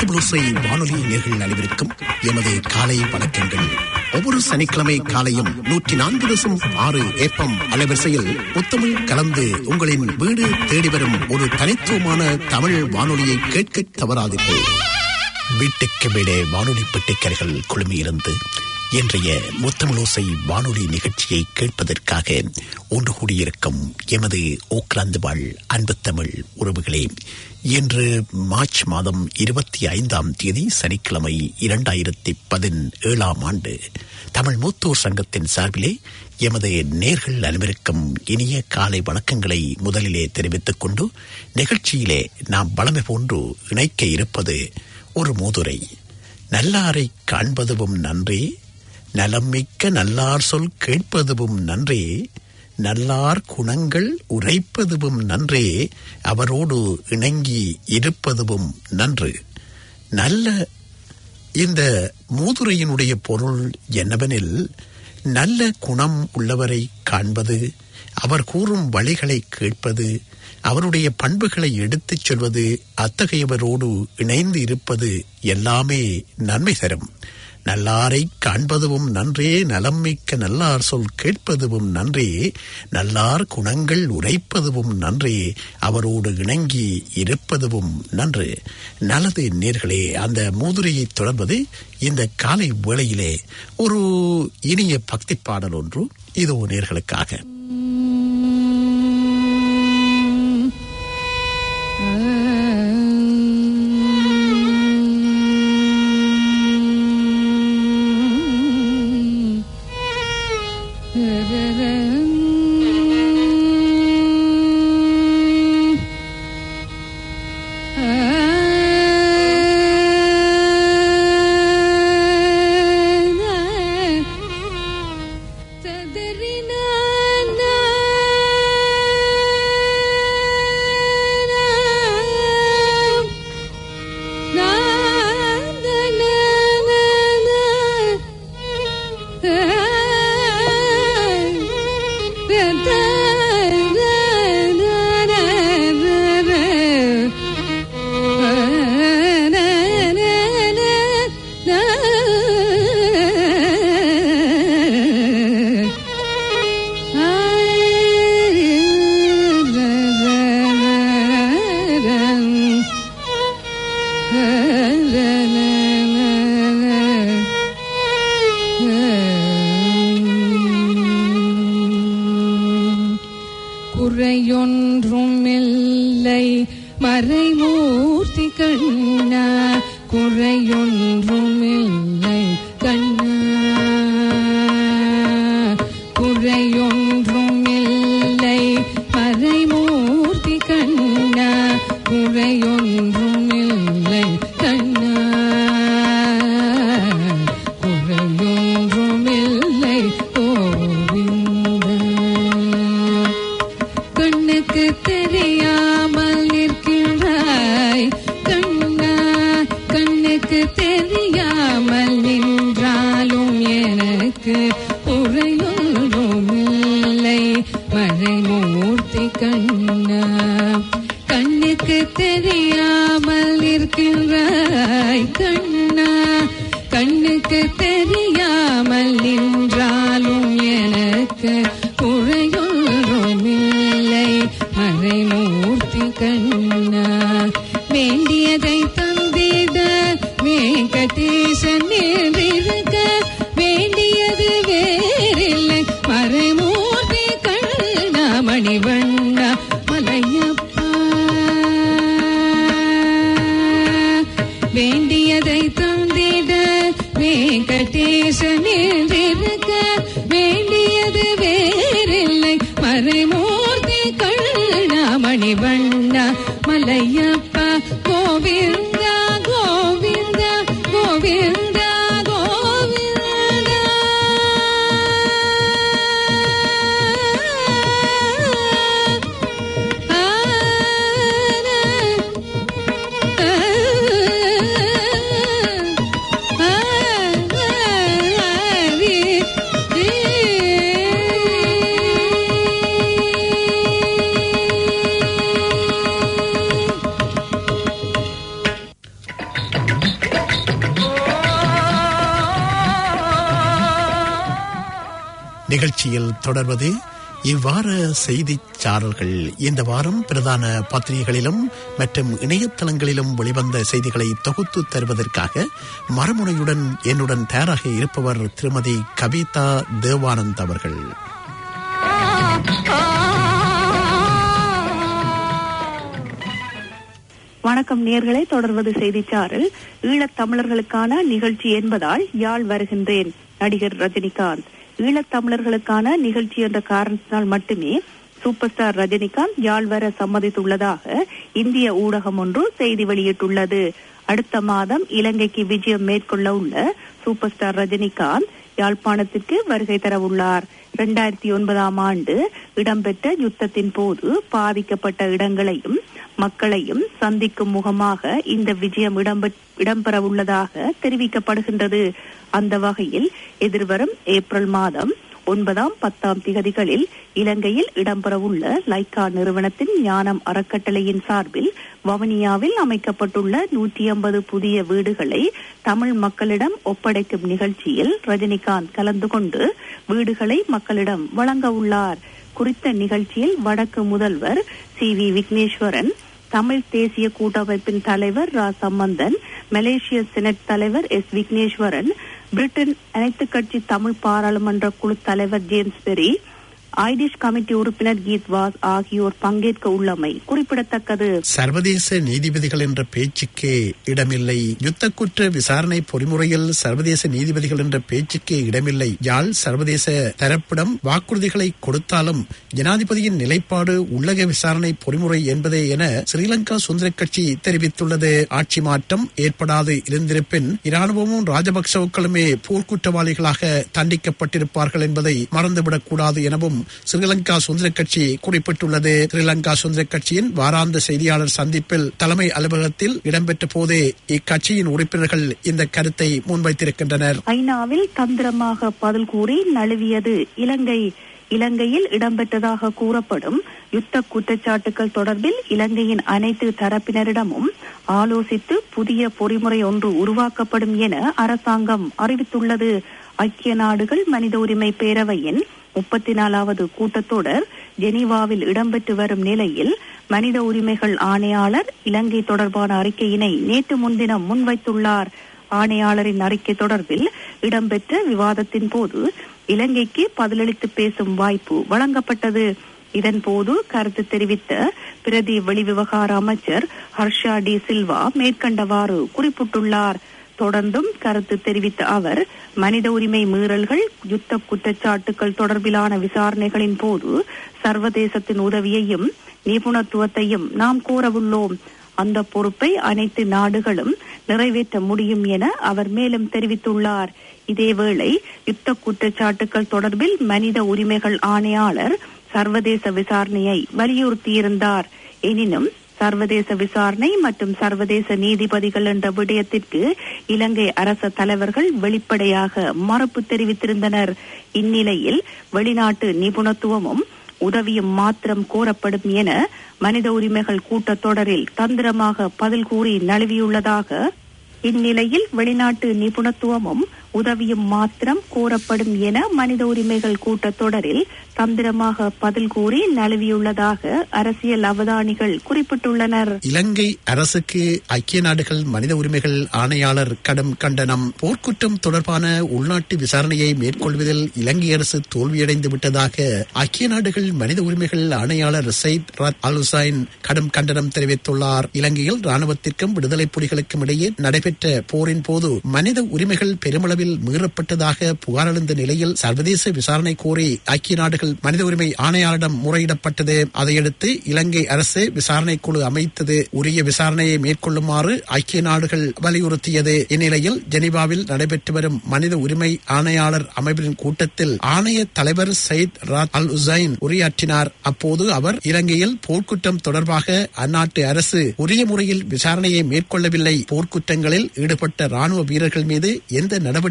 முத்துபுளுசை வானொலி நேர்கள் அனைவருக்கும் எமது காலை வணக்கங்கள் ஒவ்வொரு சனிக்கிழமை காலையும் நூற்றி நான்கு தசம் ஆறு ஏப்பம் அலைவரிசையில் முத்தமிழ் கலந்து உங்களின் வீடு தேடி வரும் ஒரு தனித்துவமான தமிழ் வானொலியை கேட்க தவறாதீர்கள் வீட்டுக்கு வீடே வானொலி பெட்டிக்கர்கள் குழுமியிருந்து இன்றைய முத்தமிழோசை வானொலி நிகழ்ச்சியை கேட்பதற்காக ஒன்று கூடியிருக்கும் எமது ஓக்லாந்து வாழ் அன்பு தமிழ் உறவுகளே இன்று மார்ச் மாதம் இருபத்தி ஐந்தாம் தேதி சனிக்கிழமை இரண்டாயிரத்தி பதினேழாம் ஆண்டு தமிழ் மூத்தோர் சங்கத்தின் சார்பிலே எமது நேர்கள் அனைவருக்கும் இனிய காலை வணக்கங்களை முதலிலே தெரிவித்துக் கொண்டு நிகழ்ச்சியிலே நாம் வளமை போன்று இணைக்க இருப்பது ஒரு மூதுரை நல்லாரை காண்பதுவும் நன்றே நலம் மிக்க நல்லார் சொல் கேட்பதுவும் நன்றே நல்லார் குணங்கள் உரைப்பதுவும் நன்றே அவரோடு இணங்கி இருப்பதுவும் நன்று நல்ல இந்த மூதுரையினுடைய பொருள் என்னவெனில் நல்ல குணம் உள்ளவரை காண்பது அவர் கூறும் வழிகளை கேட்பது அவருடைய பண்புகளை எடுத்துச் சொல்வது அத்தகையவரோடு இணைந்து இருப்பது எல்லாமே நன்மை தரும் நல்லாரை காண்பதுவும் நன்றே நலம் மிக்க நல்லார் சொல் கேட்பதுவும் நன்றே நல்லார் குணங்கள் உரைப்பதுவும் நன்றே அவரோடு இணங்கி இருப்பதுவும் நன்று நல்லது நேர்களே அந்த மூதுரையை தொடர்வது இந்த காலை வேளையிலே ஒரு இனிய பக்தி பாடல் ஒன்று இதோ நேர்களுக்காக குறையொன்றுமில்லை மறைமூர்த்தி கண்ணா குறையொன்றுமில்லை கண்ணா குறையொன்றுமில்லை மறைமூர்த்தி கண்ணா குறையொன்றுமில்லை கண்ணா குறையொன்றுமில்லை கோவிந்தா கண்ணுக்கு தெரியாமல் நிற்கிறாய் கண்ணா கண்ணுக்கு தெரியாமல் நின்றாலும் எனக்கு உரையொன்றும் இல்லை மறைமூர்த்தி கண்ணா கண்ணுக்கு தெரியாமல் நிற்கிறாய் கண்ணா கண்ணுக்கு தெரியாமல் நின்றாலும் எனக்கு குறையொன்றும் இல்லை மறைமூர்த்தி கண்ணா வேண்டியதை தந்திட வேங்கடேசன் இருக்க வேண்டியது வேறில்லை மறைமூர்த்தி கண்ணா மணிவண்ணா மலையப்பா வேண்டியதை தந்திட வேங்கடேசன் இருக்க வேண்டியது வேறில்லை மறைமூர்த்தி கண்ணா மணிவண்ணா மலையப்பா கோவிந்தா கோவிந்தா கோவிந்தா கோவிந்தா நிகழ்ச்சியில் தொடர்வது இவ்வார செய்திச் சாரல்கள் இந்த வாரம் பிரதான பத்திரிகைகளிலும் மற்றும் இணையதளங்களிலும் வெளிவந்த செய்திகளை தொகுத்து தருவதற்காக மறுமுனையுடன் என்னுடன் தயாராக இருப்பவர் திருமதி கவிதா தேவானந்த் அவர்கள் வணக்கம் நேர்களை தொடர்வது செய்திச்சாரல் ஈழத் தமிழர்களுக்கான நிகழ்ச்சி என்பதால் யாழ் வருகின்றேன் நடிகர் ரஜினிகாந்த் ஈழத் தமிழர்களுக்கான நிகழ்ச்சி என்ற காரணத்தினால் மட்டுமே சூப்பர் ஸ்டார் ரஜினிகாந்த் யாழ் வர சம்மதித்துள்ளதாக இந்திய ஊடகம் ஒன்று செய்தி வெளியிட்டுள்ளது அடுத்த மாதம் இலங்கைக்கு விஜயம் மேற்கொள்ள உள்ள சூப்பர் ஸ்டார் ரஜினிகாந்த் யாழ்ப்பாணத்திற்கு வருகை தர உள்ளார் இரண்டாயிரத்தி ஒன்பதாம் ஆண்டு இடம்பெற்ற யுத்தத்தின் போது பாதிக்கப்பட்ட இடங்களையும் மக்களையும் சந்திக்கும் முகமாக இந்த விஜயம் இடம்பெ- இடம்பெற உள்ளதாக தெரிவிக்கப்படுகின்றது அந்த வகையில் எதிர்வரும் ஏப்ரல் மாதம் ஒன்பதாம் பத்தாம் திகதிகளில் இலங்கையில் இடம்பெறவுள்ள லைக்கா நிறுவனத்தின் ஞானம் அறக்கட்டளையின் சார்பில் வவுனியாவில் அமைக்கப்பட்டுள்ள நூற்றி ஐம்பது புதிய வீடுகளை தமிழ் மக்களிடம் ஒப்படைக்கும் நிகழ்ச்சியில் ரஜினிகாந்த் கலந்து கொண்டு வீடுகளை மக்களிடம் வழங்க உள்ளார் குறித்த நிகழ்ச்சியில் வடக்கு முதல்வர் சி வி விக்னேஸ்வரன் தமிழ் தேசிய கூட்டமைப்பின் தலைவர் ரா சம்பந்தன் மலேசிய செனட் தலைவர் எஸ் விக்னேஸ்வரன் பிரிட்டன் அனைத்து கட்சி தமிழ் பாராளுமன்ற குழு தலைவர் ஜேம்ஸ் பெரி ஐடிஷ் கமிட்டி உறுப்பினர் கீத் வாஸ் ஆகியோர் பங்கேற்க உள்ளமை குறிப்பிடத்தக்கது சர்வதேச நீதிபதிகள் என்ற பேச்சுக்கே இடமில்லை யுத்த குற்ற விசாரணை பொறிமுறையில் சர்வதேச நீதிபதிகள் என்ற பேச்சுக்கே இடமில்லை யாழ் சர்வதேச தரப்பிடம் வாக்குறுதிகளை கொடுத்தாலும் ஜனாதிபதியின் நிலைப்பாடு உள்ளக விசாரணை பொறிமுறை என்பதே என ஸ்ரீலங்கா சுதந்திர கட்சி தெரிவித்துள்ளது ஆட்சி மாற்றம் ஏற்படாது இருந்திருப்பின் இராணுவமும் ராஜபக்சவுக்களுமே போர்க்குற்றவாளிகளாக தண்டிக்கப்பட்டிருப்பார்கள் என்பதை மறந்துவிடக் கூடாது எனவும் ஸ்ரீலங்கா சுதந்திர கட்சி குறிப்பிட்டுள்ளது ஸ்ரீலங்கா சுதந்திர கட்சியின் வாராந்த செய்தியாளர் சந்திப்பில் தலைமை அலுவலகத்தில் இடம்பெற்ற போதே இக்கட்சியின் உறுப்பினர்கள் இந்த கருத்தை முன்வைத்திருக்கின்றனர் ஐநாவில் தந்திரமாக பதில் கூறி நழுவியது இலங்கை இலங்கையில் இடம்பெற்றதாக கூறப்படும் யுத்த குற்றச்சாட்டுகள் தொடர்பில் இலங்கையின் அனைத்து தரப்பினரிடமும் ஆலோசித்து புதிய பொறிமுறை ஒன்று உருவாக்கப்படும் என அரசாங்கம் அறிவித்துள்ளது ஐக்கிய நாடுகள் மனித உரிமை பேரவையின் முப்பத்தி நாலாவது கூட்டத்தொடர் ஜெனீவாவில் இடம்பெற்று வரும் நிலையில் மனித உரிமைகள் ஆணையாளர் இலங்கை தொடர்பான அறிக்கையினை நேற்று முன்தினம் முன்வைத்துள்ளார் ஆணையாளரின் அறிக்கை தொடர்பில் இடம்பெற்ற விவாதத்தின் போது இலங்கைக்கு பதிலளித்து பேசும் வாய்ப்பு வழங்கப்பட்டது இதன்போது கருத்து தெரிவித்த பிரதி வெளிவிவகார அமைச்சர் ஹர்ஷா டி சில்வா மேற்கண்டவாறு குறிப்பிட்டுள்ளார் தொடர்ந்தும் கருத்து தெரிவித்த அவர் மனித உரிமை மீறல்கள் யுத்த குற்றச்சாட்டுகள் தொடர்பிலான விசாரணைகளின் போது சர்வதேசத்தின் உதவியையும் நிபுணத்துவத்தையும் நாம் கோரவுள்ளோம் அந்த பொறுப்பை அனைத்து நாடுகளும் நிறைவேற்ற முடியும் என அவர் மேலும் தெரிவித்துள்ளார் இதேவேளை யுத்த குற்றச்சாட்டுகள் தொடர்பில் மனித உரிமைகள் ஆணையாளர் சர்வதேச விசாரணையை வலியுறுத்தியிருந்தார் எனினும் சர்வதேச விசாரணை மற்றும் சர்வதேச நீதிபதிகள் என்ற விடயத்திற்கு இலங்கை அரச தலைவர்கள் வெளிப்படையாக மறுப்பு தெரிவித்திருந்தனர் இந்நிலையில் வெளிநாட்டு நிபுணத்துவமும் உதவியும் மாத்திரம் கோரப்படும் என மனித உரிமைகள் கூட்டத்தொடரில் தந்திரமாக பதில் கூறி நழுவியுள்ளதாக இந்நிலையில் வெளிநாட்டு நிபுணத்துவமும் உதவியும் மாத்திரம் கோரப்படும் என மனித உரிமைகள் கூட்டத்தொடரில் தந்திரமாக பதில் கூறி நழுவியுள்ளதாக அரசியல் அவதானிகள் குறிப்பிட்டுள்ளனர் இலங்கை அரசுக்கு ஐக்கிய நாடுகள் மனித உரிமைகள் ஆணையாளர் கடும் கண்டனம் போர்க்குற்றம் தொடர்பான உள்நாட்டு விசாரணையை மேற்கொள்வதில் இலங்கை அரசு தோல்வியடைந்து விட்டதாக ஐக்கிய நாடுகள் மனித உரிமைகள் ஆணையாளர் சயித் ராத் அல் ஹுசைன் கடும் கண்டனம் தெரிவித்துள்ளார் இலங்கையில் ராணுவத்திற்கும் விடுதலை புலிகளுக்கும் இடையே நடைபெற்ற போரின் போது மனித உரிமைகள் பெருமளவில் மீறப்பட்டதாக புகார் எழுந்த நிலையில் சர்வதேச விசாரணை கோரி ஐக்கிய நாடுகள் மனித உரிமை ஆணையாளரிடம் முறையிடப்பட்டது அதையடுத்து இலங்கை அரசு விசாரணை குழு அமைத்தது உரிய விசாரணையை மேற்கொள்ளுமாறு ஐக்கிய நாடுகள் வலியுறுத்தியது இந்நிலையில் ஜெனீவாவில் நடைபெற்று வரும் மனித உரிமை ஆணையாளர் அமைப்பின் கூட்டத்தில் ஆணைய தலைவர் சயித் ராத் அல் உசைன் உரையாற்றினார் அப்போது அவர் இலங்கையில் போர்க்குற்றம் தொடர்பாக அந்நாட்டு அரசு உரிய முறையில் விசாரணையை மேற்கொள்ளவில்லை போர்க்குற்றங்களில் ஈடுபட்ட ராணுவ வீரர்கள் மீது எந்த நடவடிக்கை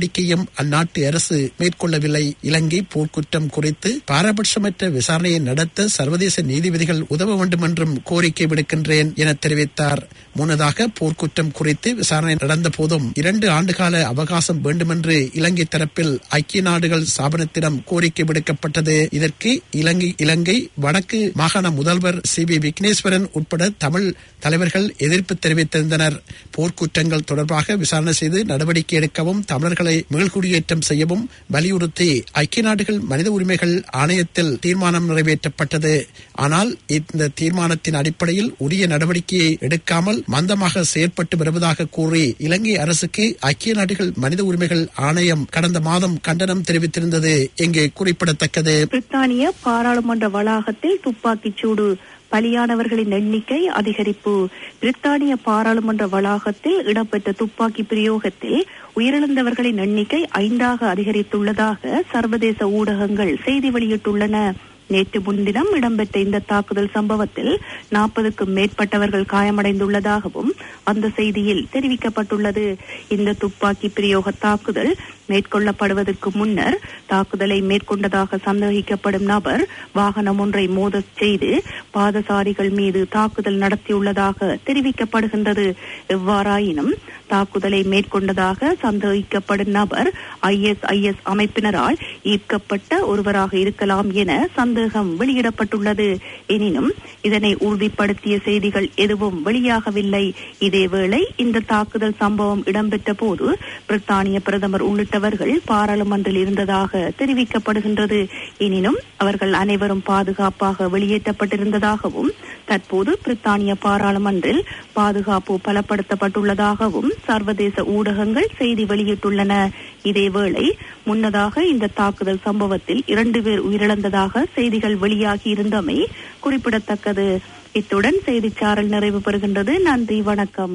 நடவடிக்கையும் அந்நாட்டு அரசு மேற்கொள்ளவில்லை இலங்கை போர்க்குற்றம் குறித்து பாரபட்சமற்ற விசாரணையை நடத்த சர்வதேச நீதிபதிகள் உதவ வேண்டும் என்றும் கோரிக்கை விடுக்கின்றேன் என தெரிவித்தார் முன்னதாக போர்க்குற்றம் குறித்து விசாரணை நடந்த போதும் இரண்டு ஆண்டுகால அவகாசம் வேண்டுமென்று இலங்கை தரப்பில் ஐக்கிய நாடுகள் ஸ்தாபனத்திடம் கோரிக்கை விடுக்கப்பட்டது இதற்கு இலங்கை இலங்கை வடக்கு மாகாண முதல்வர் சி வி விக்னேஸ்வரன் உட்பட தமிழ் தலைவர்கள் எதிர்ப்பு தெரிவித்திருந்தனர் போர்க்குற்றங்கள் தொடர்பாக விசாரணை செய்து நடவடிக்கை எடுக்கவும் தமிழர்களை மீள்குடியேற்றம் செய்யவும் வலியுறுத்தி ஐக்கிய நாடுகள் மனித உரிமைகள் ஆணையத்தில் தீர்மானம் நிறைவேற்றப்பட்டது ஆனால் இந்த தீர்மானத்தின் அடிப்படையில் உரிய நடவடிக்கையை எடுக்காமல் மந்தமாக செயற்பட்டு வருவதாக கூறி இலங்கை அரசுக்கு ஐக்கிய நாடுகள் மனித உரிமைகள் ஆணையம் கடந்த மாதம் கண்டனம் தெரிவித்திருந்தது இங்கே குறிப்பிடத்தக்கது பிரித்தானிய பாராளுமன்ற வளாகத்தில் துப்பாக்கிச் சூடு பலியானவர்களின் எண்ணிக்கை அதிகரிப்பு பிரித்தானிய பாராளுமன்ற வளாகத்தில் இடம்பெற்ற துப்பாக்கி பிரயோகத்தில் உயிரிழந்தவர்களின் எண்ணிக்கை ஐந்தாக அதிகரித்துள்ளதாக சர்வதேச ஊடகங்கள் செய்தி வெளியிட்டுள்ளன நேற்று முன்தினம் இடம்பெற்ற இந்த தாக்குதல் சம்பவத்தில் நாற்பதுக்கும் மேற்பட்டவர்கள் காயமடைந்துள்ளதாகவும் அந்த செய்தியில் தெரிவிக்கப்பட்டுள்ளது இந்த துப்பாக்கி பிரயோக தாக்குதல் மேற்கொள்ளப்படுவதற்கு முன்னர் தாக்குதலை மேற்கொண்டதாக சந்தேகிக்கப்படும் நபர் வாகனம் ஒன்றை மோதச் செய்து பாதசாரிகள் மீது தாக்குதல் நடத்தியுள்ளதாக தெரிவிக்கப்படுகின்றது எவ்வாறாயினும் தாக்குதலை மேற்கொண்டதாக சந்தேகிக்கப்படும் நபர் ஐஎஸ்ஐஎஸ் அமைப்பினரால் ஈர்க்கப்பட்ட ஒருவராக இருக்கலாம் என சந்தேகம் வெளியிடப்பட்டுள்ளது எனினும் இதனை உறுதிப்படுத்திய செய்திகள் எதுவும் வெளியாகவில்லை இதேவேளை இந்த தாக்குதல் சம்பவம் இடம்பெற்ற போது பிரித்தானிய பிரதமர் உள்ளிட்டவர்கள் பாராளுமன்றில் இருந்ததாக தெரிவிக்கப்படுகின்றது எனினும் அவர்கள் அனைவரும் பாதுகாப்பாக வெளியேற்றப்பட்டிருந்ததாகவும் தற்போது பிரித்தானிய பாராளுமன்றில் பாதுகாப்பு பலப்படுத்தப்பட்டுள்ளதாகவும் சர்வதேச ஊடகங்கள் செய்தி வெளியிட்டுள்ளன இதேவேளை முன்னதாக இந்த தாக்குதல் சம்பவத்தில் இரண்டு பேர் உயிரிழந்ததாக செய்திகள் வெளியாகி இருந்தமை குறிப்பிடத்தக்கது இத்துடன் செய்திச்சாரல் நிறைவு பெறுகின்றது நன்றி வணக்கம்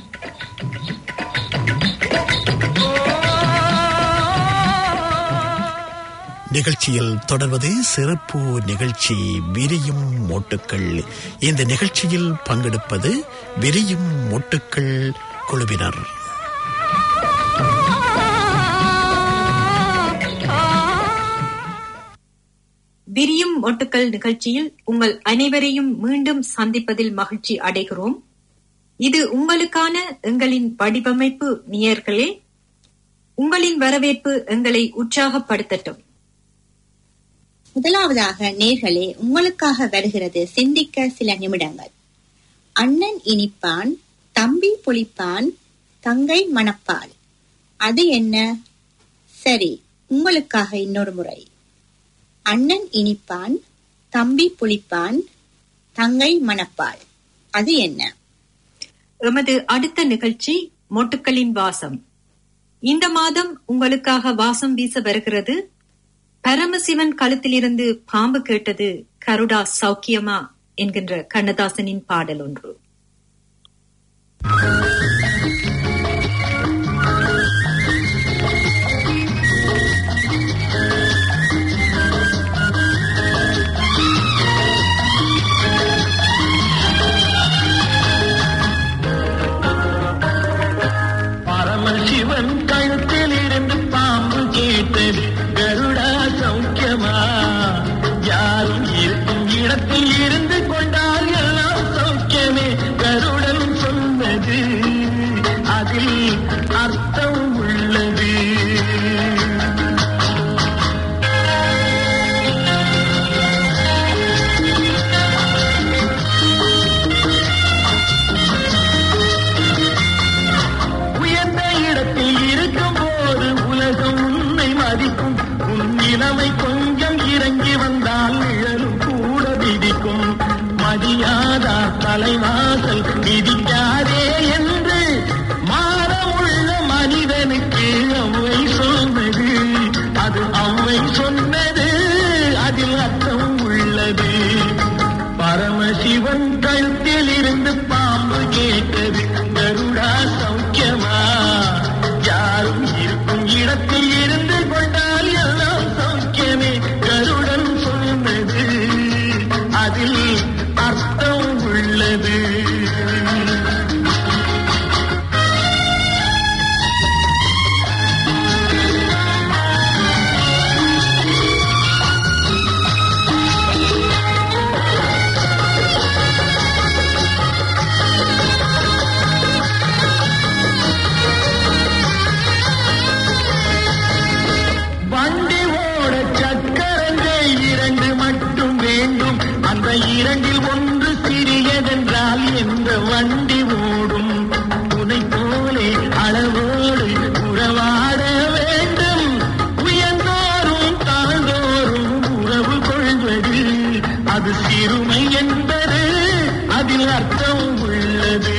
நிகழ்ச்சியில் தொடர்வது சிறப்பு நிகழ்ச்சி விரியும் மோட்டுக்கள் இந்த நிகழ்ச்சியில் பங்கெடுப்பது விரியும் மோட்டுக்கள் குழுவினர் விரியும் மொட்டுக்கள் நிகழ்ச்சியில் உங்கள் அனைவரையும் மீண்டும் சந்திப்பதில் மகிழ்ச்சி அடைகிறோம் இது உங்களுக்கான எங்களின் வடிவமைப்பு நியர்களே உங்களின் வரவேற்பு எங்களை உற்சாகப்படுத்தட்டும் முதலாவதாக நேர்களே உங்களுக்காக வருகிறது சிந்திக்க சில நிமிடங்கள் அண்ணன் இனிப்பான் தம்பி புளிப்பான் தங்கை மணப்பால் அது என்ன சரி உங்களுக்காக இன்னொரு முறை அண்ணன் இனிப்பான் தம்பி புளிப்பான் தங்கை மணப்பால் அது என்ன எமது அடுத்த நிகழ்ச்சி மொட்டுக்களின் வாசம் இந்த மாதம் உங்களுக்காக வாசம் வீச வருகிறது பரமசிவன் கழுத்திலிருந்து பாம்பு கேட்டது கருடா சௌக்கியமா என்கின்ற கண்ணதாசனின் பாடல் ஒன்று பரமசிவன் கழுத்தில் இருந்து பாம்பு கேட்டது கருடா சௌக்கியமா யாரும் இருக்கும் இடத்தில் இருந்து கொண்டால் எல்லாம் சௌக்கியமே கருடன் சொன்னது அதில் அர்த்தம் உள்ளது உயர்ந்த இடத்தில் இருக்கும் போது உலகம் உன்னை மதிக்கும் உன் நிலைமை கொஞ்சம் இறங்கி வந்தால் நிழலும் கூட விதிக்கும் அது சிறுமை என்பது அதில் அர்த்தம் உள்ளது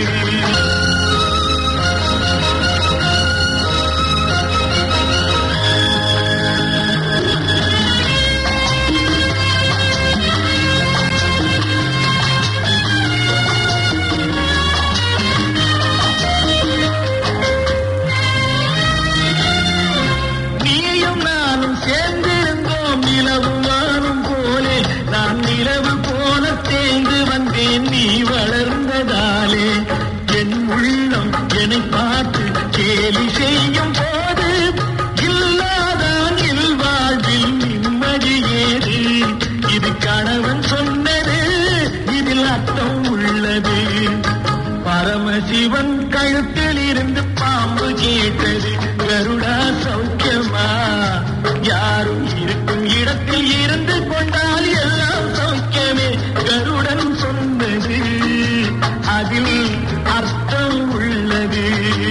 நீயும் நானும் சேர்ந்திருந்தோம் நிலவும் வானும் போலே நான் நிலவு போல தேர்ந்து வந்தேன் நீ வளர்ந்ததாலே என் உள்ளம் என்னை பார்த்து கேலி செய்யும் போது இல்லாதான் இல்வாழ்வில் நிம்மதி ஏது இது கணவன் சொன்னது இதில் அர்த்தம் உள்ளது பரமசிவன் கழுத்தில் இருந்து பாம்பு கேட்டது கருடா சௌக்கியமா யாரும் இருக்கும் இடத்தில் இருந்து கொண்டால் எல்லாம் சௌக்கியமே கருடன் சொன்னது அதில் அர்த்தம் உள்ளது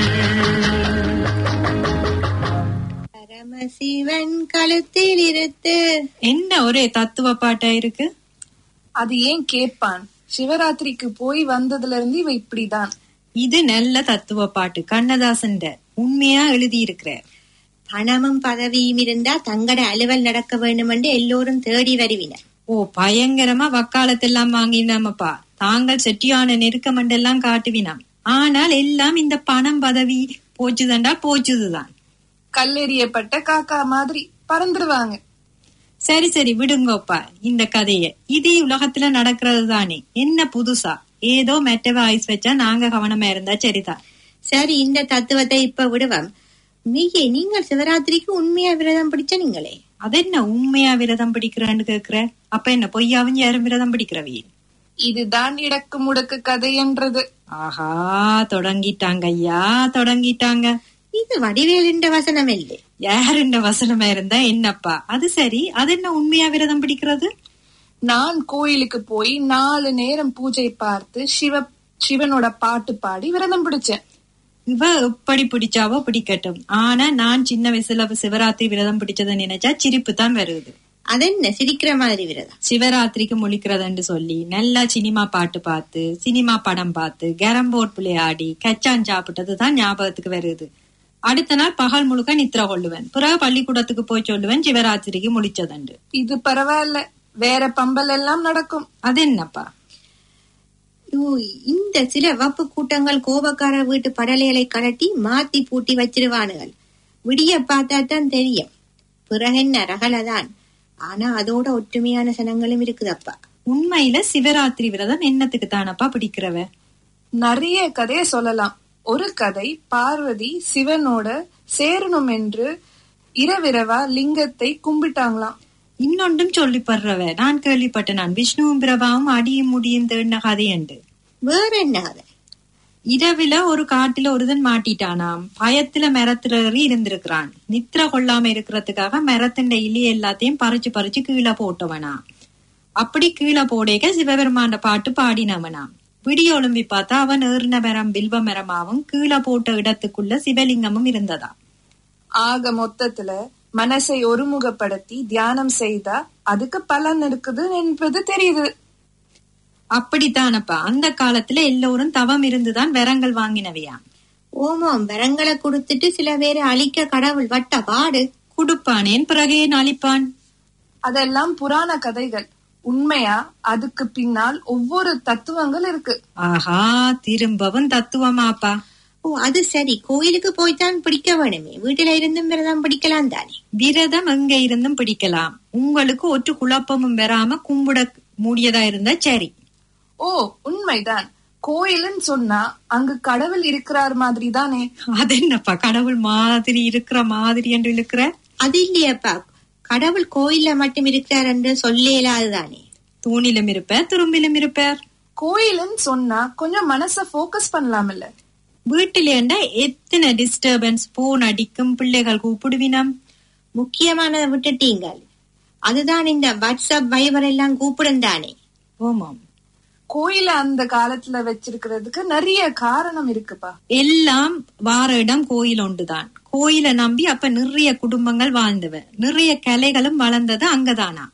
பரமசிவன் கழுத்தில் இருத்து என்ன ஒரே தத்துவ பாட்டா இருக்கு அது ஏன் கேட்பான் சிவராத்திரிக்கு போய் வந்ததுல இருந்து இவ இப்படிதான் இது நல்ல தத்துவ பாட்டு கண்ணதாசன் உண்மையா எழுதி இருக்கிறார் பணமும் பதவியும் இருந்தா தங்கட அலுவல் நடக்க வேண்டும் என்று எல்லோரும் தேடி வருவினர் ஓ பயங்கரமா வக்காலத்தெல்லாம் வாங்கினாமப்பா தாங்கள் செட்டியான நெருக்கமண்டெல்லாம் காட்டுவினாம் ஆனால் எல்லாம் இந்த பணம் பதவி போச்சுதண்டா போச்சுதுதான் கல்லெறியப்பட்ட காக்கா மாதிரி பறந்துருவாங்க சரி சரி விடுங்கோப்பா இந்த கதைய இதே உலகத்துல நடக்கிறது தானே என்ன புதுசா ஏதோ மெட்டவ ஐஸ் வச்சா நாங்க கவனமா இருந்தா சரிதான் சரி இந்த தத்துவத்தை இப்ப விடுவோம் மிகே நீங்கள் சிவராத்திரிக்கு உண்மையா விரதம் பிடிச்ச நீங்களே அதென்ன உண்மையா விரதம் பிடிக்கிறேன்னு கேக்குற அப்ப என்ன பொய்யாவும் யாரும் விரதம் பிடிக்கிறவி இதுதான் இடக்கு முடக்கு கதை என்றது ஆஹா தொடங்கிட்டாங்க ஐயா தொடங்கிட்டாங்க இது வடிவேலின்ற வசனம் இல்லை யாருண்ட வசனமா இருந்தா என்னப்பா அது சரி அது என்ன உண்மையா விரதம் பிடிக்கிறது நான் கோயிலுக்கு போய் நாலு நேரம் பூஜை பார்த்து சிவ சிவனோட பாட்டு பாடி விரதம் பிடிச்சேன் இவ எப்படி பிடிச்சாவோ பிடிக்கட்டும் ஆனா நான் சின்ன வயசுல சிவராத்திரி விரதம் பிடிச்சதை நினைச்சா சிரிப்பு தான் வருது அதென்ன சிரிக்கிற மாதிரி விரதம் சிவராத்திரிக்கு முழிக்கிறதுன்னு சொல்லி நல்லா சினிமா பாட்டு பார்த்து சினிமா படம் பார்த்து கேரம்போர்ட் விளையாடி கச்சான் சாப்பிட்டது தான் ஞாபகத்துக்கு வருது அடுத்த நாள் பகல் முழுக்க நித்திர கொள்ளுவேன் பிறகு பள்ளிக்கூடத்துக்கு போய் சொல்லுவேன் சிவராத்திரிக்கு முழிச்சதண்டு இது பரவாயில்ல வேற பம்பல் எல்லாம் நடக்கும் அது என்னப்பா ஐயோ, இந்த சில வப்பு கூட்டங்கள் கோபக்கார வீட்டு படலைகளை கலட்டி மாத்தி பூட்டி வச்சிருவானுகள் விடிய பார்த்தா தான் தெரியும் பிறகு என்ன ரகலதான் ஆனா அதோட ஒற்றுமையான சனங்களும் இருக்குதப்பா உண்மையில சிவராத்திரி விரதம் என்னத்துக்கு தானப்பா பிடிக்கிறவ நிறைய கதையை சொல்லலாம் ஒரு கதை பார்வதி சிவனோட சேரணும் என்று இரவிரவா லிங்கத்தை கும்பிட்டாங்களாம் இன்னொன்றும் சொல்லிப்படுறவ நான் கேள்விப்பட்டேன் நான் விஷ்ணுவும் பிரபாவும் அடியும் முடியும் தேடின கதை உண்டு வேற என்ன கதை இரவில ஒரு காட்டுல ஒருதன் மாட்டிட்டானாம் பயத்துல மரத்துல ஏறி இருந்திருக்கிறான் நித்திர கொள்ளாம இருக்கிறதுக்காக மரத்தின் இலி எல்லாத்தையும் பறிச்சு பறிச்சு கீழே போட்டவனா அப்படி கீழே போடேக்க சிவபெருமாண்ட பாட்டு பாடினவனாம் விடிய ஒழும்பி பார்த்தா அவன் ஏறின மரம் பில்வ மரமாவும் கீழே போட்ட இடத்துக்குள்ள சிவலிங்கமும் இருந்ததா ஆக மொத்தத்துல மனசை ஒருமுகப்படுத்தி தியானம் செய்தா அதுக்கு பலன் இருக்குது என்பது தெரியுது அப்படித்தானப்பா அந்த காலத்துல எல்லோரும் தவம் இருந்துதான் வரங்கள் வாங்கினவையாம் ஓமாம் வரங்களை கொடுத்துட்டு சில பேரை அழிக்க கடவுள் வட்ட பாடு குடுப்பானேன் பிறகே அழிப்பான் அதெல்லாம் புராண கதைகள் உண்மையா அதுக்கு பின்னால் ஒவ்வொரு தத்துவங்கள் இருக்கு ஆஹா திரும்பவும் தத்துவமாப்பா ஓ அது சரி கோயிலுக்கு போய்த்தான் பிடிக்க வேணுமே வீட்டுல இருந்தும் விரதம் பிடிக்கலாம் தானே விரதம் எங்க இருந்தும் பிடிக்கலாம் உங்களுக்கு ஒற்று குழப்பமும் வராம கும்பிட மூடியதா இருந்தா சரி ஓ உண்மைதான் கோயிலுன்னு சொன்னா அங்கு கடவுள் இருக்கிறார் மாதிரி தானே அது என்னப்பா கடவுள் மாதிரி இருக்கிற மாதிரி என்று இருக்கிற அது இல்லையப்பா கடவுள் கோயில்ல மட்டும் இருக்கிறார் என்று சொல்லேலாதுதானே தூணிலும் இருப்பார் துரும்பிலும் இருப்பார் கோயிலுன்னு சொன்னா கொஞ்சம் மனச ஃபோக்கஸ் பண்ணலாம் இல்ல வீட்டில இருந்தா எத்தனை டிஸ்டர்பன்ஸ் போன் அடிக்கும் பிள்ளைகள் கூப்பிடுவினம் முக்கியமானதை விட்டுட்டீங்கள் அதுதான் இந்த வாட்ஸ்அப் வைபர் எல்லாம் கூப்பிடும் தானே ஓமாம் கோயில அந்த காலத்துல வச்சிருக்கிறதுக்கு நிறைய காரணம் இருக்குப்பா எல்லாம் வார இடம் கோயில் ஒன்றுதான் கோயிலை நம்பி அப்ப நிறைய குடும்பங்கள் வாழ்ந்தவ நிறைய கலைகளும் வளர்ந்தது அங்கதானா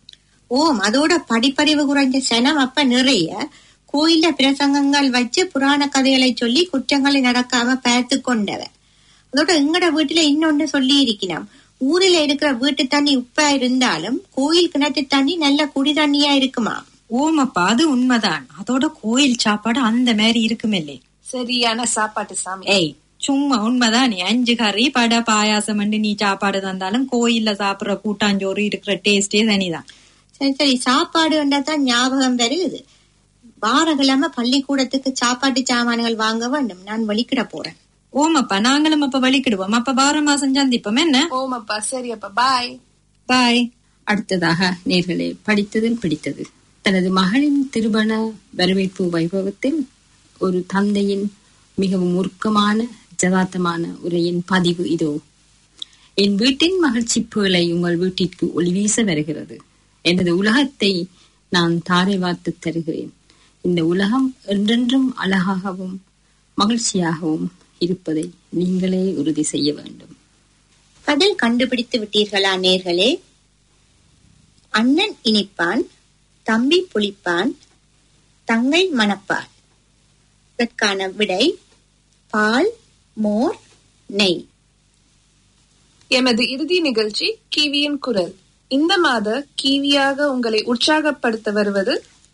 ஓம் அதோட படிப்பறிவு குறைஞ்ச சனம் அப்ப நிறைய கோயில்ல பிரசங்கங்கள் வச்சு புராண கதைகளை சொல்லி குற்றங்களை நடக்காம பார்த்து கொண்டவன் அதோட எங்கட வீட்டுல இன்னொன்னு சொல்லி இருக்கிறோம் ஊரில இருக்கிற வீட்டு தண்ணி உப்பா இருந்தாலும் கோயில் கிணத்து தண்ணி நல்ல குடி தண்ணியா இருக்குமா ஓமப்பா அது உண்மைதான் அதோட கோயில் சாப்பாடு அந்த மாதிரி இருக்குமில்லே சரியான சாப்பாட்டு சாமி ஏய் சும்மா உண்மைதான் நீ அஞ்சு கறி பட பாயாசம் நீ சாப்பாடு தந்தாலும் கோயில்ல சாப்பிடுற கூட்டாஞ்சோறு இருக்கிற டேஸ்டே தனிதான் சரி சரி சாப்பாடு தான் ஞாபகம் வருது வாரக்கிழமை பள்ளிக்கூடத்துக்கு சாப்பாட்டு சாமான்கள் வாங்க வேண்டும் நான் வெளிக்கிட போறேன் ஓமப்பா நாங்களும் அப்ப வலிக்கிடுவோம் அப்ப வார மாசம் சந்திப்போம் என்ன ஓமப்பா சரி அப்பா பாய் பாய் அடுத்ததாக நேர்களே படித்ததில் பிடித்தது தனது மகளின் திருமண வரவேற்பு வைபவத்தில் ஒரு தந்தையின் மிகவும் உருக்கமான ஜதார்த்தமான உரையின் பதிவு இதோ என் வீட்டின் மகிழ்ச்சி புகழை உங்கள் வீட்டிற்கு ஒளிவீச வருகிறது எனது உலகத்தை நான் தாரை வார்த்து தருகிறேன் இந்த உலகம் என்றென்றும் அழகாகவும் மகிழ்ச்சியாகவும் இருப்பதை நீங்களே உறுதி செய்ய வேண்டும் பதில் கண்டுபிடித்து விட்டீர்களா நேர்களே அண்ணன் இனிப்பான் தம்பி புளிப்பான் தங்கை மணப்பான் இதற்கான விடை பால் மோர் நெய் எமது இறுதி நிகழ்ச்சி கிவியின் குரல் இந்த மாத கிவியாக உங்களை உற்சாகப்படுத்த வருவது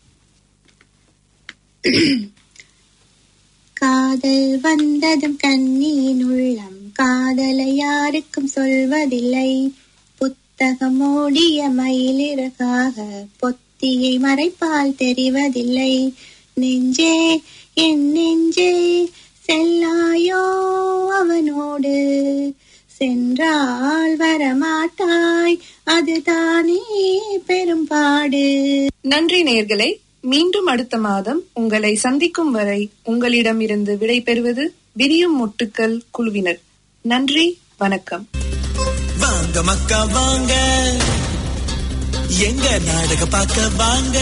காதல் வந்ததும் கண்ணியின் உள்ளம் காதலை யாருக்கும் சொல்வதில்லை புத்தகம் ஓடிய மயிலிறகாக பொத்தியை மறைப்பால் தெரிவதில்லை நெஞ்சே என் நெஞ்சே செல்லாயோ அவனோடு சென்றால் வரமாட்டாய் அதுதானே பெரும்பாடு நன்றி நேர்களே மீண்டும் அடுத்த மாதம் உங்களை சந்திக்கும் வரை உங்களிடம் இருந்து விடை பெறுவது விரியும் முட்டுக்கள் குழுவினர் நன்றி வணக்கம் வாங்க மக்கா வாங்க எங்க நாடக பார்க்க வாங்க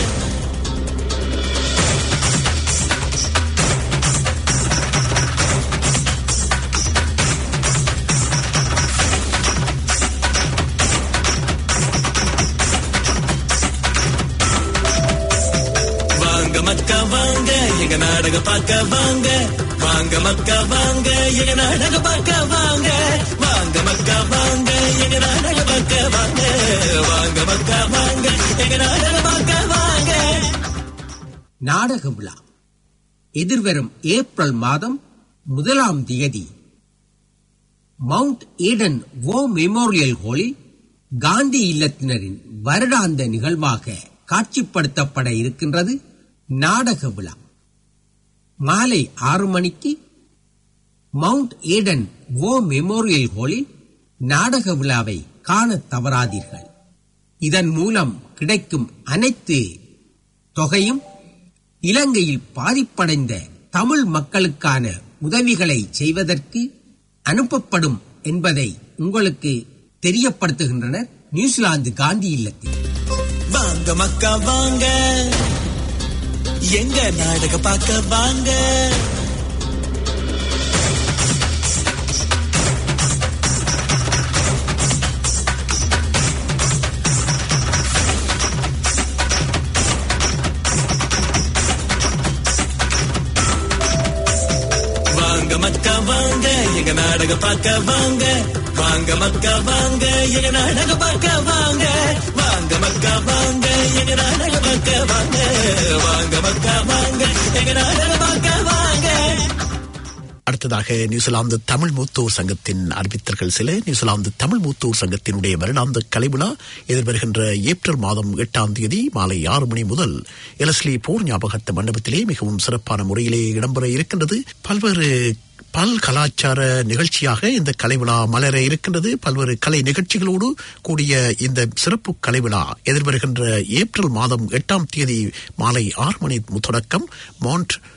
வாங்க மக்கா வாங்க எங்க நாடக பார்க்க வாங்க வாங்க மக்கா வாங்க எங்க நாடக பார்க்க வாங்க வாங்க மக்கா வாங்க எங்க நாடக பார்க்க வாங்க வாங்க மக்கா வாங்க எங்க நாடக பார்க்க வாங்க நாடக விழா எதிர்வரும் ஏப்ரல் மாதம் முதலாம் தேதி மவுண்ட் ஈடன் வோ மெமோரியல் ஹாலில் காந்தி இல்லத்தினரின் வருடாந்த நிகழ்வாக காட்சிப்படுத்தப்பட இருக்கின்றது நாடக விழா மாலை ஆறு மணிக்கு மவுண்ட் ஈடன் வோ மெமோரியல் ஹாலில் நாடக விழாவை காண தவறாதீர்கள் இதன் மூலம் கிடைக்கும் அனைத்து தொகையும் இலங்கையில் பாதிப்படைந்த தமிழ் மக்களுக்கான உதவிகளை செய்வதற்கு அனுப்பப்படும் என்பதை உங்களுக்கு தெரியப்படுத்துகின்றனர் நியூசிலாந்து காந்தி இல்லத்தில் வாங்க மக்கா வாங்க எங்க நாடக பார்க்க வாங்க வாங்க மக்கா வாங்க எங்க நாடக பார்க்க வாங்க வாங்க மக்கா வாங்க எங்க நாடக பார்க்க வாங்க வாங்க மக்கா வாங்க எங்க நாடக பார்க்க வாங்க வாங்க மக்கா வாங்க எங்க நாடக பார்க்க வாங்க அடுத்ததாக நியூசிலாந்து தமிழ் மூத்தோர் சங்கத்தின் அறிவித்தர்கள் சில நியூசிலாந்து தமிழ் மூத்தோர் சங்கத்தினுடைய வருடாந்த கலைவிழா எதிர்வருகின்ற ஏப்ரல் மாதம் எட்டாம் தேதி மாலை ஆறு மணி முதல் எலஸ்லி போர் ஞாபகத்த மண்டபத்திலே மிகவும் சிறப்பான முறையிலே இடம்பெற இருக்கின்றது பல்வேறு பல் கலாச்சார நிகழ்ச்சியாக இந்த கலைவிழா மலர இருக்கின்றது பல்வேறு கலை நிகழ்ச்சிகளோடு கூடிய இந்த சிறப்பு கலைவிழா எதிர்வருகின்ற ஏப்ரல் மாதம் எட்டாம் தேதி மாலை ஆறு மணி தொடக்கம் மவுண்ட்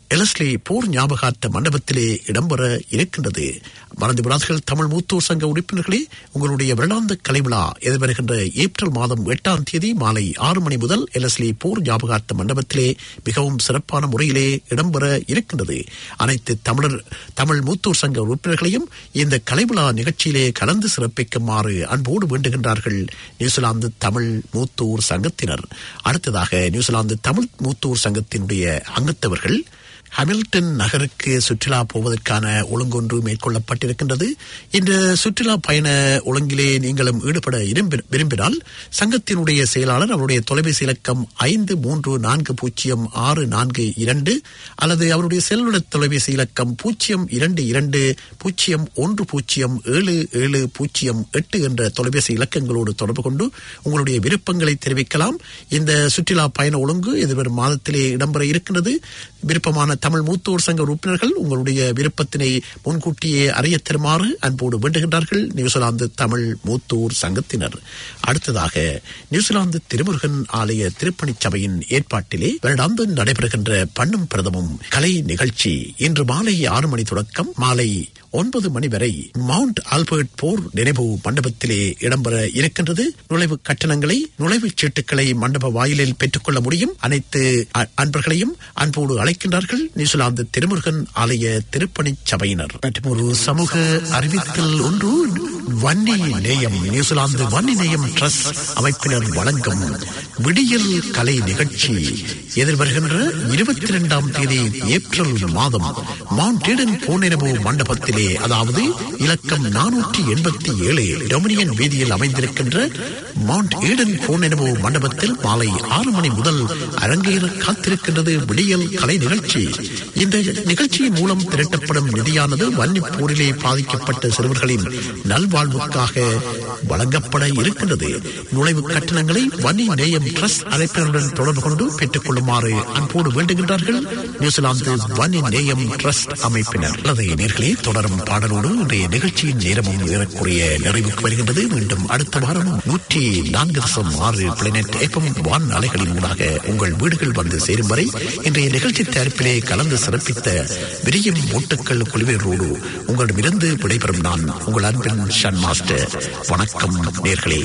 எலஸ்லி போர் ஞாபகார்த்த மண்டபத்திலே இடம்பெற இருக்கின்றது மறந்து விடாதீர்கள் தமிழ் மூத்தோர் சங்க உறுப்பினர்களே உங்களுடைய வருடாந்த கலை விழா எதிர்வருகின்ற ஏப்ரல் மாதம் எட்டாம் தேதி மாலை ஆறு மணி முதல் எலஸ்லி போர் ஞாபகார்த்த மண்டபத்திலே மிகவும் சிறப்பான முறையிலே இடம்பெற இருக்கின்றது அனைத்து தமிழர் தமிழ் மூத்தோர் சங்க உறுப்பினர்களையும் இந்த கலை விழா நிகழ்ச்சியிலே கலந்து சிறப்பிக்குமாறு அன்போடு வேண்டுகின்றார்கள் நியூசிலாந்து தமிழ் மூத்தோர் சங்கத்தினர் அடுத்ததாக நியூசிலாந்து தமிழ் மூத்தோர் சங்கத்தினுடைய அங்கத்தவர்கள் ஹாமில்டன் நகருக்கு சுற்றுலா போவதற்கான ஒழுங்கொன்று மேற்கொள்ளப்பட்டிருக்கின்றது இந்த சுற்றுலா பயண ஒழுங்கிலே நீங்களும் ஈடுபட விரும்பி- விரும்பினால் சங்கத்தினுடைய செயலாளர் அவருடைய தொலைபேசி இலக்கம் ஐந்து மூன்று நான்கு பூஜ்ஜியம் ஆறு நான்கு இரண்டு அல்லது அவருடைய செல்லுட தொலைபேசி இலக்கம் பூஜ்ஜியம் இரண்டு இரண்டு பூஜ்ஜியம் ஒன்று பூஜ்ஜியம் ஏழு ஏழு பூஜ்ஜியம் எட்டு என்ற தொலைபேசி இலக்கங்களோடு தொடர்பு கொண்டு உங்களுடைய விருப்பங்களை தெரிவிக்கலாம் இந்த சுற்றுலா பயண ஒழுங்கு எதிர்வரும் மாதத்திலே இடம்பெற இருக்கின்றது விருப்பமான தமிழ் மூத்தோர் சங்க உறுப்பினர்கள் உங்களுடைய விருப்பத்தினை முன்கூட்டியே அறிய தருமாறு அன்போடு வேண்டுகின்றார்கள் நியூசிலாந்து தமிழ் மூத்தோர் சங்கத்தினர் அடுத்ததாக நியூசிலாந்து திருமுருகன் ஆலய திருப்பணிச் சபையின் ஏற்பாட்டிலே வருடாந்து நடைபெறுகின்ற பண்ணும் பிரதமும் கலை நிகழ்ச்சி இன்று மாலை ஆறு மணி தொடக்கம் மாலை ஒன்பது மணி வரை மவுண்ட் ஆல்பர்ட் போர் நினைவு மண்டபத்திலே இடம்பெற இருக்கின்றது நுழைவு கட்டணங்களை நுழைவுச் சீட்டுகளை மண்டப வாயிலில் பெற்றுக்கொள்ள முடியும் அனைத்து அ- அன்பர்களையும் அன்போடு அழைக்கின்றார்கள் நியூசிலாந்து திருமுருகன் ஆலய திருப்பணிச் சபையினர் மற்றும் ஒரு சமூக அறிவித்தல் ஒன்று வன்னி நேயம் நியூசிலாந்து வன்னி நேயம் ட்ரஸ்ட் அமைப்பினர் வழங்கும் விடியல் கலை நிகழ்ச்சி எதிர்வருகின்ற இருபத்தி இரண்டாம் தேதி ஏப்ரல் மாதம் மவுண்ட் ஈடன் போனிரவு மண்டபத்திலே அதாவது இலக்கம் நானூற்றி எண்பத்தி ஏழு டொமினியன் வீதியில் அமைந்திருக்கின்ற மவுண்ட் ஈடன் போனிரவு மண்டபத்தில் மாலை ஆறு மணி முதல் அரங்கேற காத்திருக்கின்றது விடியல் கலை நிகழ்ச்சி இந்த நிகழ்ச்சியின் மூலம் திரட்டப்படும் நிதியானது வன்னிப் போரிலே பாதிக்கப்பட்ட சிறுவர்களின் நல்வாழ்வுக்காக வழங்கப்பட இருக்கின்றது நுழைவு கட்டணங்களை வன்னி நேயம் ட்ரஸ்ட் அழைப்பினருடன் தொடர்பு கொண்டு பெற்றுக் கொள்ளுமாறு அன்போடு வேண்டுகின்றார்கள் நியூசிலாந்து வன்னி நேயம் ட்ரஸ்ட் அமைப்பினர் அல்லது நேர்களே தொடரும் பாடலோடு இன்றைய நிகழ்ச்சியின் நேரமும் ஏறக்குறைய நிறைவுக்கு வருகின்றது மீண்டும் அடுத்த வாரம் நூற்றி நான்கு தசம் ஆறு பிளானட் ஏப்பம் வான் அலைகளின் ஊடாக உங்கள் வீடுகள் வந்து சேரும் வரை இன்றைய நிகழ்ச்சி தயாரிப்பிலே கலந்து சிறப்பித்த விரியும் ஓட்டுக்கள் குழுவினரோடு உங்களிடமிருந்து விடைபெறும் நான் உங்கள் அன்பின் ஷன் மாஸ்டர் வணக்கம் நேர்களே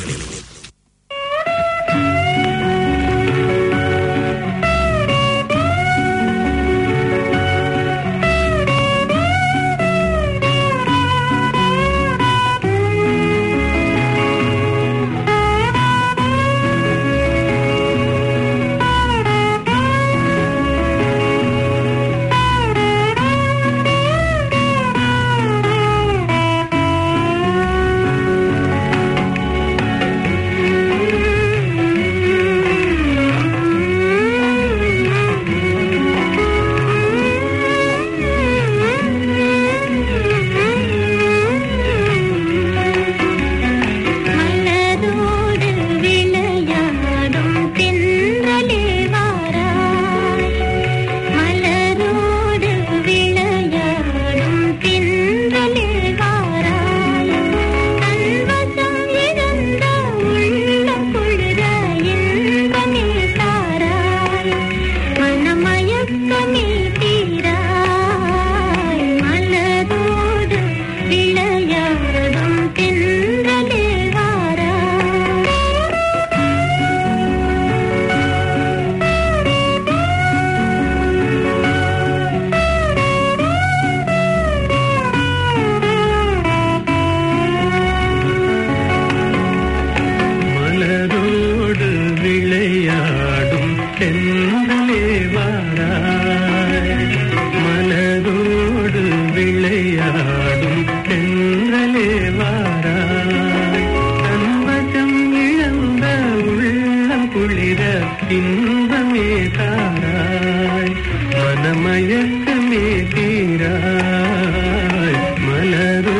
மலரோடு விளையாடும் தென்றலே வாராய் மலரோடு விளையாடும் தென்றலே வாராய் கண்வசம் இழந்த உள்ளம் குளிர இன்பமே தாராய் மனமயக்கமே தீராய் மலரோடு விளையாடும் தென்றலே வாராய் மலரோடு விளையாடும் தென்றலே வாராய் மலரோடு விளையாடும் தென்றலே வாராய் தன்வசம் இழந்த உள்ளம் குளிர இன்பமே தாராய் மனமயக்கமே தீராய் மலரோ